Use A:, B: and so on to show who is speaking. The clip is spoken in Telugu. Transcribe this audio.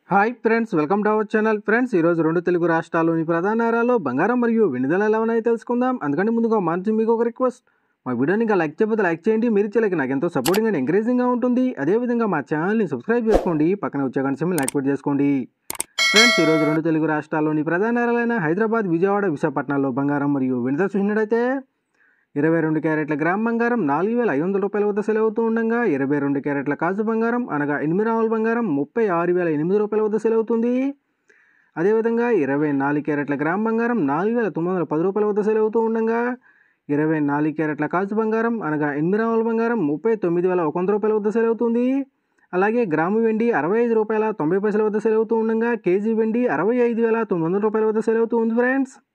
A: hi friends welcome to our channel friends ఈరోజు రెండు తెలుగు రాష్ట్రాల్లోని ప్రధాన నగరాల్లో బంగారం మరియు వెనుదల ఎలా ఉన్నాయో తెలుసుకుందాం అందుకని ముందుగా మంచి మీకు ఒక రిక్వెస్ట్ మా వీడియోని ఇంకా లైక్ చేయకపోతే లైక్ చేయండి మీరు చేయలేక నాకు ఎంతో సపోర్టింగ్ అండ్ ఎంకరేజింగ్గా ఉంటుంది అదేవిధంగా మా ఛానల్ని సబ్స్క్రైబ్ చేసుకోండి పక్కన వచ్చే గంట సమయం యాక్టివేట్ చేసుకోండి ఫ్రెండ్స్ ఈరోజు రెండు తెలుగు రాష్ట్రాల్లోని ప్రధాన నగరాలైన హైదరాబాద్ విజయవాడ విశాఖపట్నాల్లో బంగారం మరియు వెనుదల చూసినట్టయితే ఇరవై రెండు క్యారెట్ల గ్రామ్ బంగారం నాలుగు వేల ఐదు వందల రూపాయల వద్ద సెల్ అవుతూ ఉండగా ఇరవై రెండు క్యారెట్ల కాజు బంగారం అనగా ఎనిమిది రావుల బంగారం ముప్పై ఆరు వేల ఎనిమిది రూపాయల వద్ద సెల్ అవుతుంది అదేవిధంగా ఇరవై నాలుగు క్యారెట్ల గ్రామ్ బంగారం నాలుగు వేల తొమ్మిది వందల పది రూపాయల వద్ద సెల్ అవుతూ ఉండగా ఇరవై నాలుగు క్యారెట్ల కాజు బంగారం అనగా ఎనిమిది రావుల బంగారం ముప్పై తొమ్మిది వేల ఒక వంద రూపాయల వద్ద సెల్ అవుతుంది అలాగే గ్రాము వెండి అరవై ఐదు రూపాయల తొంభై పైసల వద్ద సెల్ అవుతూ ఉండగా కేజీ వెండి అరవై ఐదు వేల తొమ్మిది వందల రూపాయల వద్ద సెల్ అవుతూ ఉంది ఫ్రెండ్స్